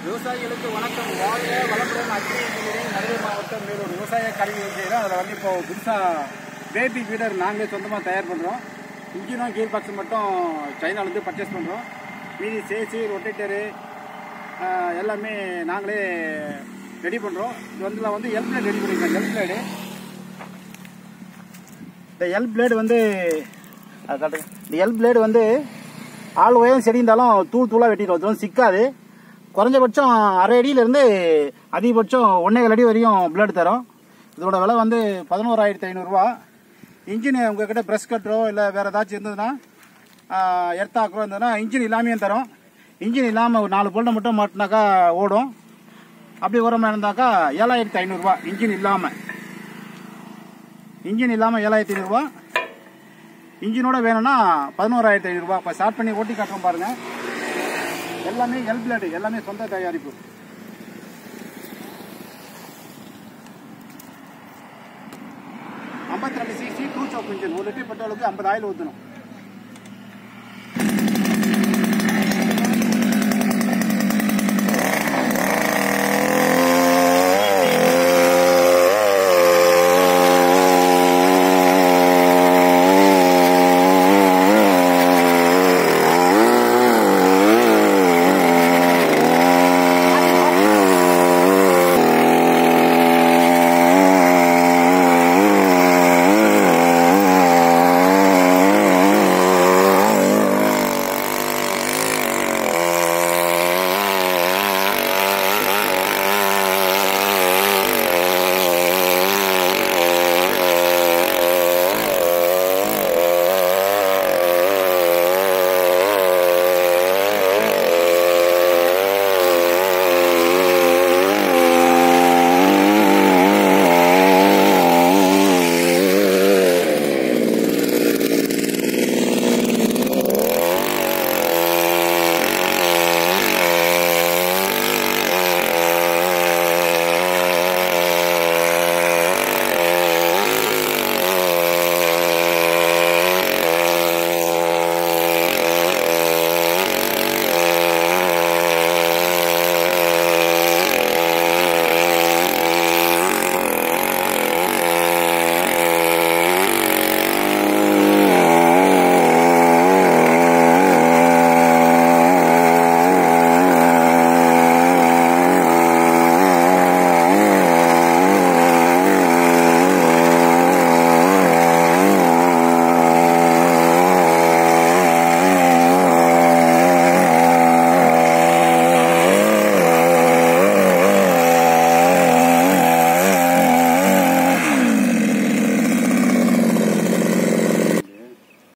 விவசாயிகளுக்கு வணக்கம் வாழ்க வளமுடன் அக்ரி இன்ஜினியரிங் மதுரை மாவட்டம் மேலூர் விவசாய கல்வி செய்கிறோம் அதில் வந்து இப்போ புதுசாக பேபி ஃபீடர் நாங்களே சொந்தமாக தயார் பண்ணுறோம் இன்ஜினும் கீர் பாக்ஸ் மட்டும் சைனாலேருந்து பர்ச்சேஸ் பண்ணுறோம் மீதி சேசி ரொட்டேட்டரு எல்லாமே நாங்களே ரெடி பண்ணுறோம் இது வந்து வந்து எல் பிளேட் ரெடி பண்ணியிருக்கோம் எல் பிளேடு இந்த எல் பிளேடு வந்து அது காட்டுங்க இந்த எல் பிளேடு வந்து ஆள் உயரம் செடி இருந்தாலும் தூள் தூளாக வெட்டிடும் அது வந்து சிக்காது குறைஞ்சபட்சம் அரை அடியிலேருந்து அதிகபட்சம் ஒன்றே அடி வரையும் பிளேடு தரும் இதோட விலை வந்து பதினோராயிரத்தி ஐநூறுரூவா இன்ஜின் உங்ககிட்ட ப்ரெஷ் கட்டரோ இல்லை வேறு ஏதாச்சும் இருந்ததுன்னா எர்த்தாக்கோ இருந்ததுன்னா இன்ஜின் இல்லாமையும் தரும் இன்ஜின் இல்லாமல் ஒரு நாலு போல்ட்டை மட்டும் மாட்டினாக்கா ஓடும் அப்படி உரமாக இருந்தாக்கா ஏழாயிரத்தி ஐநூறுரூவா இன்ஜின் இல்லாமல் இன்ஜின் இல்லாமல் ஏழாயிரத்தி ஐநூறுரூவா இன்ஜினோட வேணும்னா பதினோராயிரத்தி ஐநூறுரூவா இப்போ ஸ்டார்ட் பண்ணி ஓட்டி காட்டுறோம் பாருங்க எல்லாமே எல் பிளேடு எல்லாமே சொந்த தயாரிப்பு ஐம்பத்தி ரெண்டு சிசி டூ சோப் இன்ஜின் ஒரு லிட்டர் பெட்ரோலுக்கு ஐம்பது ஆயில் ஊற்றணும்